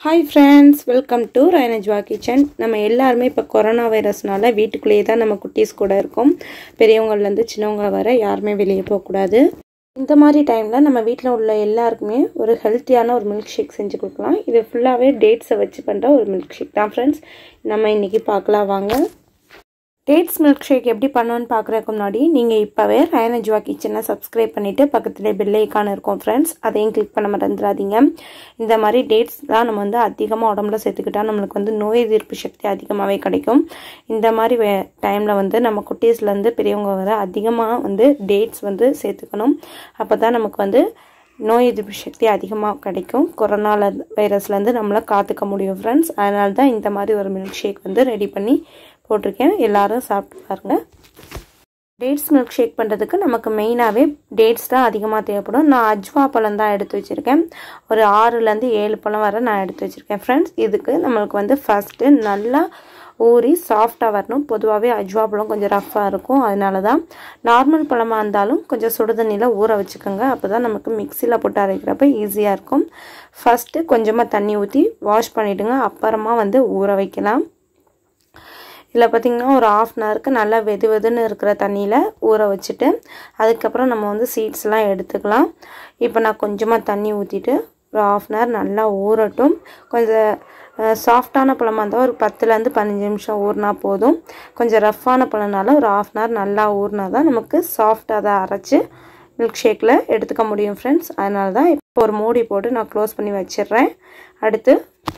hi friends welcome to ரைனஜ்வா kitchen நம்ம எல்லாருமே இப்போ கொரோனா வைரஸ்னால வீட்டுக்குள்ளேயே தான் நம்ம குட்டீஸ் கூட இருக்கோம் பெரியவங்கள்லேருந்து சின்னவங்க வர யாருமே வெளியே போகக்கூடாது இந்த மாதிரி டைமில் நம்ம வீட்டில் உள்ள எல்லாருக்குமே ஒரு ஹெல்த்தியான ஒரு மில்க் ஷேக் செஞ்சு கொடுக்கலாம் இது ஃபுல்லாகவே டேட்ஸை வச்சு பண்ணுற ஒரு மில்க் ஷேக் தான் ஃப்ரெண்ட்ஸ் நம்ம இன்றைக்கி பார்க்கலாம் வாங்க டேட்ஸ் மில்க் ஷேக் எப்படி பண்ணணும்னு பார்க்குறதுக்கு முன்னாடி நீங்கள் இப்போவே ரயனஜுவா கிச்சனை சப்ஸ்கிரைப் பண்ணிவிட்டு பக்கத்தில் பெல் ஐக்கான் இருக்கும் ஃப்ரெண்ட்ஸ் அதையும் கிளிக் பண்ண மறந்துடாதீங்க இந்த மாதிரி டேட்ஸ் தான் நம்ம வந்து அதிகமாக உடம்புல சேர்த்துக்கிட்டால் நம்மளுக்கு வந்து நோய் எதிர்ப்பு சக்தி அதிகமாகவே கிடைக்கும் இந்த மாதிரி டைமில் வந்து நம்ம குட்டீஸ்லேருந்து பெரியவங்க வர அதிகமாக வந்து டேட்ஸ் வந்து சேர்த்துக்கணும் அப்போ தான் நமக்கு வந்து நோய் எதிர்ப்பு சக்தி அதிகமாக கிடைக்கும் கொரோனா வைரஸ்லேருந்து நம்மளை காத்துக்க முடியும் ஃப்ரெண்ட்ஸ் அதனால தான் இந்த மாதிரி ஒரு மில்க் ஷேக் வந்து ரெடி பண்ணி போட்டிருக்கேன் எல்லாரும் சாப்பிட்டு பாருங்க டேட்ஸ் மில்க் ஷேக் பண்ணுறதுக்கு நமக்கு மெயினாகவே டேட்ஸ் தான் அதிகமாக தேவைப்படும் நான் அஜ்வா பழம் தான் எடுத்து வச்சுருக்கேன் ஒரு ஆறுலேருந்து ஏழு பழம் வரை நான் எடுத்து வச்சுருக்கேன் ஃப்ரெண்ட்ஸ் இதுக்கு நம்மளுக்கு வந்து ஃபஸ்ட்டு நல்லா ஊறி சாஃப்டாக வரணும் பொதுவாகவே அஜ்வா பழம் கொஞ்சம் ரஃப்பாக இருக்கும் அதனால தான் நார்மல் பழமாக இருந்தாலும் கொஞ்சம் சுடுதண்ணியில் ஊற வச்சுக்கோங்க அப்போ தான் நமக்கு மிக்சியில் போட்டு அரைக்கிறப்ப ஈஸியாக இருக்கும் ஃபஸ்ட்டு கொஞ்சமாக தண்ணி ஊற்றி வாஷ் பண்ணிவிடுங்க அப்புறமா வந்து ஊற வைக்கலாம் இதில் பார்த்திங்கன்னா ஒரு ஆஃப் அன் ஹவருக்கு நல்லா வெது வெதுன்னு இருக்கிற தண்ணியில் ஊற வச்சுட்டு அதுக்கப்புறம் நம்ம வந்து சீட்ஸ்லாம் எடுத்துக்கலாம் இப்போ நான் கொஞ்சமாக தண்ணி ஊற்றிட்டு ஒரு ஆஃப் அன் ஹவர் நல்லா ஊறட்டும் கொஞ்சம் சாஃப்டான பழமாக இருந்தால் ஒரு பத்துலேருந்து பதினஞ்சு நிமிஷம் ஊறினா போதும் கொஞ்சம் ரஃப்பான பழம்னால ஒரு ஆஃப் அன் ஹவர் நல்லா ஊறினா தான் நமக்கு சாஃப்டாக அதை அரைச்சி மில்க் ஷேக்கில் எடுத்துக்க முடியும் ஃப்ரெண்ட்ஸ் அதனால தான் இப்போ ஒரு மூடி போட்டு நான் க்ளோஸ் பண்ணி வச்சிடுறேன் அடுத்து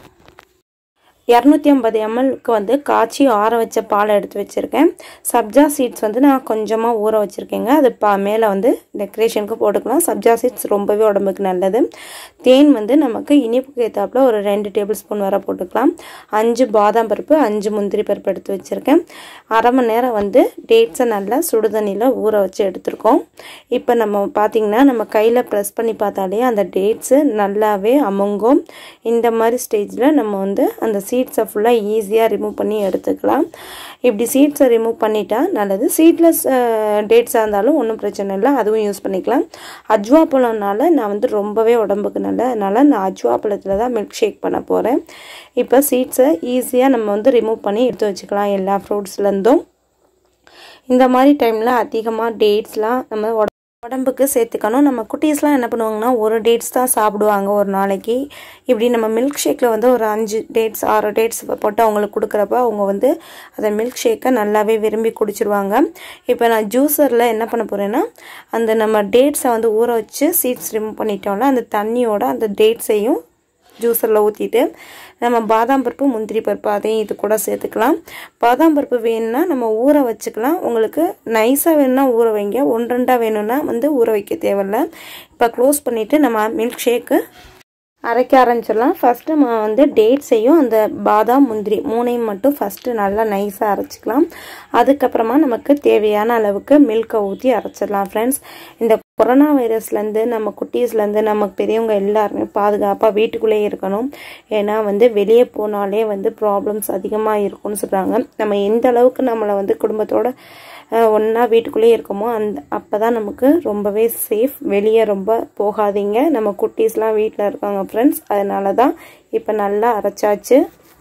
இரநூத்தி ஐம்பது எம்எல்க்கு வந்து காய்ச்சி ஆற வச்ச பாலை எடுத்து வச்சுருக்கேன் சப்ஜா சீட்ஸ் வந்து நான் கொஞ்சமாக ஊற வச்சுருக்கேங்க அது பா மேலே வந்து டெக்கரேஷனுக்கு போட்டுக்கலாம் சப்ஜா சீட்ஸ் ரொம்பவே உடம்புக்கு நல்லது தேன் வந்து நமக்கு இனிப்புக்கு ஏற்றாப்புல ஒரு ரெண்டு டேபிள் ஸ்பூன் வர போட்டுக்கலாம் அஞ்சு பாதாம் பருப்பு அஞ்சு முந்திரி பருப்பு எடுத்து வச்சுருக்கேன் அரை மணி நேரம் வந்து டேட்ஸை நல்லா சுடுதண்ணியில் ஊற வச்சு எடுத்துருக்கோம் இப்போ நம்ம பார்த்திங்கன்னா நம்ம கையில் ப்ரெஸ் பண்ணி பார்த்தாலே அந்த டேட்ஸு நல்லாவே அமுங்கும் இந்த மாதிரி ஸ்டேஜில் நம்ம வந்து அந்த சீட்ஸை ஃபுல்லாக ஈஸியாக ரிமூவ் பண்ணி எடுத்துக்கலாம் இப்படி சீட்ஸை ரிமூவ் பண்ணிட்டா நல்லது சீட்லெஸ் டேட்ஸாக இருந்தாலும் ஒன்றும் பிரச்சனை இல்லை அதுவும் யூஸ் பண்ணிக்கலாம் அஜ்வா பழம்னால நான் வந்து ரொம்பவே உடம்புக்கு நல்ல அதனால் நான் அஜ்வா பழத்தில் தான் மில்க் ஷேக் பண்ண போகிறேன் இப்போ சீட்ஸை ஈஸியாக நம்ம வந்து ரிமூவ் பண்ணி எடுத்து வச்சுக்கலாம் எல்லா ஃப்ரூட்ஸ்லேருந்தும் இந்த மாதிரி டைமில் அதிகமாக டேட்ஸ்லாம் நம்ம உடம்புக்கு சேர்த்துக்கணும் நம்ம குட்டீஸ்லாம் என்ன பண்ணுவாங்கன்னா ஒரு டேட்ஸ் தான் சாப்பிடுவாங்க ஒரு நாளைக்கு இப்படி நம்ம மில்க் ஷேக்கில் வந்து ஒரு அஞ்சு டேட்ஸ் ஆறு டேட்ஸ் போட்டு அவங்களுக்கு கொடுக்குறப்ப அவங்க வந்து அந்த மில்க் ஷேக்கை நல்லாவே விரும்பி குடிச்சிருவாங்க இப்போ நான் ஜூஸரில் என்ன பண்ண போகிறேன்னா அந்த நம்ம டேட்ஸை வந்து ஊற வச்சு சீட்ஸ் ரிமூவ் பண்ணிட்டோம்ல அந்த தண்ணியோட அந்த டேட்ஸையும் ஜூஸரில் ஊற்றிட்டு நம்ம பாதாம் பருப்பு முந்திரி பருப்பு அதையும் இது கூட சேர்த்துக்கலாம் பாதாம் பருப்பு வேணும்னா நம்ம ஊற வச்சுக்கலாம் உங்களுக்கு நைஸாக வேணும்னா ஊற வைங்க ஒன்றெண்டாக வேணும்னா வந்து ஊற வைக்க தேவையில்ல இப்போ க்ளோஸ் பண்ணிவிட்டு நம்ம மில்க் ஷேக்கு அரைக்க ஆரம்பிச்சிடலாம் ஃபஸ்ட்டு நம்ம வந்து டேட்ஸையும் அந்த பாதாம் முந்திரி மூணையும் மட்டும் ஃபஸ்ட்டு நல்லா நைஸாக அரைச்சிக்கலாம் அதுக்கப்புறமா நமக்கு தேவையான அளவுக்கு மில்கை ஊற்றி அரைச்சிடலாம் ஃப்ரெண்ட்ஸ் இந்த கொரோனா வைரஸ்லேருந்து நம்ம குட்டீஸ்லேருந்து நமக்கு பெரியவங்க எல்லாருமே பாதுகாப்பாக வீட்டுக்குள்ளேயே இருக்கணும் ஏன்னா வந்து வெளியே போனாலே வந்து ப்ராப்ளம்ஸ் அதிகமாக இருக்கும்னு சொல்கிறாங்க நம்ம எந்த அளவுக்கு நம்மளை வந்து குடும்பத்தோட ஒன்றா வீட்டுக்குள்ளேயே இருக்கோமோ அந்த அப்போ தான் நமக்கு ரொம்பவே சேஃப் வெளியே ரொம்ப போகாதீங்க நம்ம குட்டீஸ்லாம் வீட்டில் இருக்காங்க ஃப்ரெண்ட்ஸ் அதனால தான் இப்போ நல்லா அரைச்சாச்சு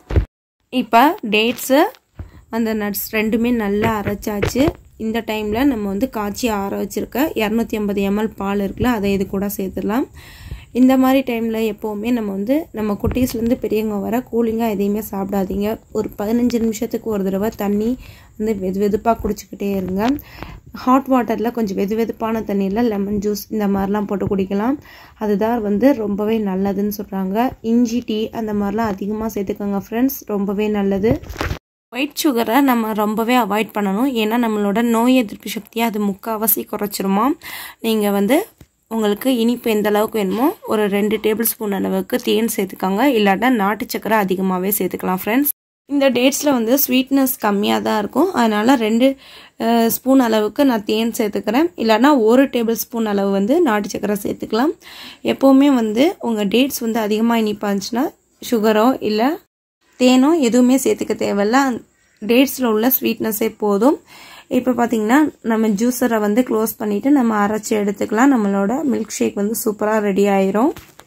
இப்போ டேட்ஸு அந்த நட்ஸ் ரெண்டுமே நல்லா அரைச்சாச்சு இந்த டைமில் நம்ம வந்து காய்ச்சி ஆற வச்சுருக்க இரநூத்தி ஐம்பது எம்எல் பால் இருக்குல்ல அதை இது கூட சேர்த்துடலாம் இந்த மாதிரி டைமில் எப்போவுமே நம்ம வந்து நம்ம குட்டீஸ்லேருந்து பெரியவங்க வர கூலிங்காக எதையுமே சாப்பிடாதீங்க ஒரு பதினஞ்சு நிமிஷத்துக்கு ஒரு தடவை தண்ணி வந்து வெது வெதுப்பாக குடிச்சிக்கிட்டே இருங்க ஹாட் வாட்டரில் கொஞ்சம் வெது வெதுப்பான தண்ணியில் லெமன் ஜூஸ் இந்த மாதிரிலாம் போட்டு குடிக்கலாம் அதுதான் வந்து ரொம்பவே நல்லதுன்னு சொல்கிறாங்க இஞ்சி டீ அந்த மாதிரிலாம் அதிகமாக சேர்த்துக்கோங்க ஃப்ரெண்ட்ஸ் ரொம்பவே நல்லது ஒயிட் சுகரை நம்ம ரொம்பவே அவாய்ட் பண்ணணும் ஏன்னா நம்மளோட நோய் எதிர்ப்பு சக்தியை அது முக்கால்வாசி குறைச்சிருமா நீங்கள் வந்து உங்களுக்கு இனிப்பு எந்த அளவுக்கு வேணுமோ ஒரு ரெண்டு டேபிள் ஸ்பூன் அளவுக்கு தேன் சேர்த்துக்கோங்க இல்லாட்டா நாட்டு சக்கரை அதிகமாகவே சேர்த்துக்கலாம் ஃப்ரெண்ட்ஸ் இந்த டேட்ஸில் வந்து ஸ்வீட்னஸ் கம்மியாக தான் இருக்கும் அதனால் ரெண்டு ஸ்பூன் அளவுக்கு நான் தேன் சேர்த்துக்கிறேன் இல்லைனா ஒரு டேபிள் ஸ்பூன் அளவு வந்து நாட்டு சக்கரை சேர்த்துக்கலாம் எப்போவுமே வந்து உங்கள் டேட்ஸ் வந்து அதிகமாக இனிப்பாக இருந்துச்சுன்னா சுகரோ இல்லை தேனோ எதுவுமே சேர்த்துக்க தேவையில்ல டேட்ஸில் உள்ள ஸ்வீட்னஸே போதும் இப்போ பார்த்தீங்கன்னா நம்ம ஜூஸரை வந்து க்ளோஸ் பண்ணிவிட்டு நம்ம அரைச்சி எடுத்துக்கலாம் நம்மளோட மில்க் ஷேக் வந்து சூப்பராக ரெடி ஆயிரும்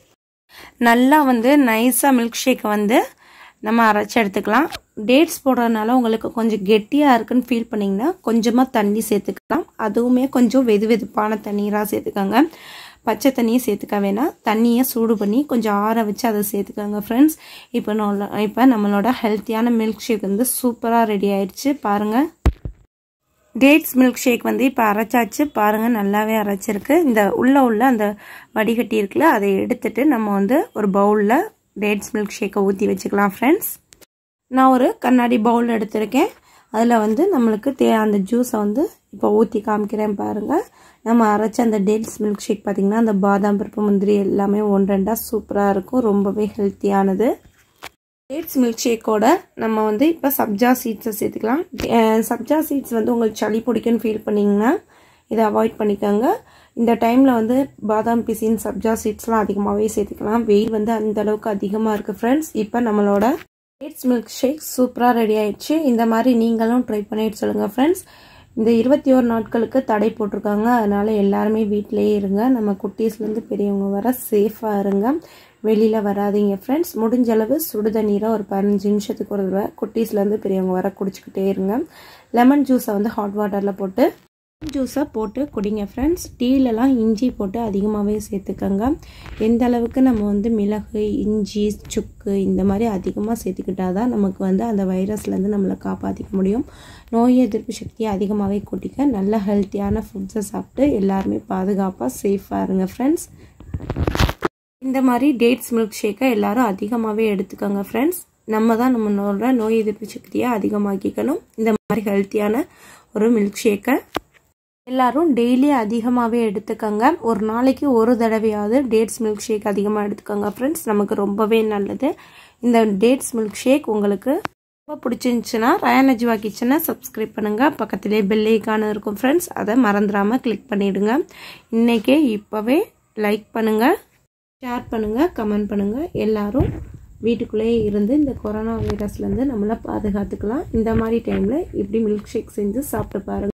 நல்லா வந்து நைஸாக மில்க் ஷேக்கை வந்து நம்ம அரைச்சி எடுத்துக்கலாம் டேட்ஸ் போடுறதுனால உங்களுக்கு கொஞ்சம் கெட்டியாக இருக்குன்னு ஃபீல் பண்ணிங்கன்னா கொஞ்சமாக தண்ணி சேர்த்துக்கலாம் அதுவுமே கொஞ்சம் வெது வெதுப்பான தண்ணீராக சேர்த்துக்கோங்க பச்சை தண்ணியை சேர்த்துக்க வேணாம் தண்ணியை சூடு பண்ணி கொஞ்சம் ஆற வச்சு அதை சேர்த்துக்கோங்க ஃப்ரெண்ட்ஸ் இப்போ நம்ம இப்போ நம்மளோட ஹெல்த்தியான மில்க் ஷேக் வந்து சூப்பராக ரெடி ஆயிடுச்சு பாருங்கள் டேட்ஸ் மில்க் ஷேக் வந்து இப்போ அரைச்சாச்சு பாருங்கள் நல்லாவே அரைச்சிருக்கு இந்த உள்ளே உள்ள அந்த வடிகட்டி இருக்குல்ல அதை எடுத்துட்டு நம்ம வந்து ஒரு பவுலில் டேட்ஸ் மில்க் ஷேக்கை ஊற்றி வச்சுக்கலாம் ஃப்ரெண்ட்ஸ் நான் ஒரு கண்ணாடி பவுல் எடுத்திருக்கேன் அதில் வந்து நம்மளுக்கு தே அந்த ஜூஸை வந்து இப்போ ஊற்றி காமிக்கிறேன் பாருங்கள் நம்ம அரைச்ச அந்த டேட்ஸ் மில்க் ஷேக் பார்த்திங்கன்னா அந்த பாதாம் பருப்பு முந்திரி எல்லாமே ஒன்று ரெண்டாக சூப்பராக இருக்கும் ரொம்பவே ஹெல்த்தியானது டேட்ஸ் மில்க் ஷேக்கோட நம்ம வந்து இப்போ சப்ஜா சீட்ஸை சேர்த்துக்கலாம் சப்ஜா சீட்ஸ் வந்து உங்களுக்கு சளி பிடிக்குன்னு ஃபீல் பண்ணிங்கன்னா இதை அவாய்ட் பண்ணிக்கோங்க இந்த டைமில் வந்து பாதாம் பிசின் சப்ஜா சீட்ஸ்லாம் அதிகமாகவே சேர்த்துக்கலாம் வெயில் வந்து அந்த அளவுக்கு அதிகமாக இருக்குது ஃப்ரெண்ட்ஸ் இப்போ நம்மளோட டேட்ஸ் மில்க் ஷேக் சூப்பராக ரெடி ஆயிடுச்சு இந்த மாதிரி நீங்களும் ட்ரை பண்ணிட்டு சொல்லுங்கள் ஃப்ரெண்ட்ஸ் இந்த இருபத்தி ஒரு நாட்களுக்கு தடை போட்டிருக்காங்க அதனால் எல்லாருமே வீட்டிலேயே இருங்க நம்ம குட்டீஸ்லேருந்து பெரியவங்க வர சேஃபாக இருங்க வெளியில் வராதிங்க ஃப்ரெண்ட்ஸ் முடிஞ்ச அளவு சுடு தண்ணீரை ஒரு பதினஞ்சு நிமிஷத்துக்கு ஒரு தடவை குட்டீஸ்லேருந்து பெரியவங்க வர குடிச்சிக்கிட்டே இருங்க லெமன் ஜூஸை வந்து ஹாட் வாட்டரில் போட்டு ஜூஸை போட்டு குடிங்க ஃப்ரெண்ட்ஸ் டீலெலாம் இஞ்சி போட்டு அதிகமாகவே சேர்த்துக்கோங்க எந்த அளவுக்கு நம்ம வந்து மிளகு இஞ்சி சுக்கு இந்த மாதிரி அதிகமாக சேர்த்துக்கிட்டால் தான் நமக்கு வந்து அந்த வைரஸ்லேருந்து நம்மளை காப்பாற்றிக்க முடியும் நோய் எதிர்ப்பு சக்தியை அதிகமாகவே கூட்டிக்க நல்ல ஹெல்த்தியான ஃபுட்ஸை சாப்பிட்டு எல்லாருமே பாதுகாப்பாக சேஃபாக இருங்க ஃப்ரெண்ட்ஸ் இந்த மாதிரி டேட்ஸ் மில்க் ஷேக்கை எல்லாரும் அதிகமாகவே எடுத்துக்கோங்க ஃப்ரெண்ட்ஸ் நம்ம தான் நம்மளோட நோய் எதிர்ப்பு சக்தியை அதிகமாக்கிக்கணும் இந்த மாதிரி ஹெல்த்தியான ஒரு மில்க் ஷேக்கை எல்லாரும் டெய்லி அதிகமாகவே எடுத்துக்கோங்க ஒரு நாளைக்கு ஒரு தடவையாவது டேட்ஸ் மில்க் ஷேக் அதிகமாக எடுத்துக்கோங்க ஃப்ரெண்ட்ஸ் நமக்கு ரொம்பவே நல்லது இந்த டேட்ஸ் மில்க் ஷேக் உங்களுக்கு ரொம்ப பிடிச்சிருந்துச்சுன்னா ரயானஜுவா கிச்சனை சப்ஸ்கிரைப் பண்ணுங்கள் பக்கத்திலே பெல்லைக்கான இருக்கும் ஃப்ரெண்ட்ஸ் அதை மறந்துடாமல் கிளிக் பண்ணிவிடுங்க இன்றைக்கே இப்போவே லைக் பண்ணுங்கள் ஷேர் பண்ணுங்கள் கமெண்ட் பண்ணுங்கள் எல்லோரும் வீட்டுக்குள்ளேயே இருந்து இந்த கொரோனா வைரஸ்லேருந்து நம்மளை பாதுகாத்துக்கலாம் இந்த மாதிரி டைமில் இப்படி மில்க் ஷேக் செஞ்சு சாப்பிட்டு பாருங்கள்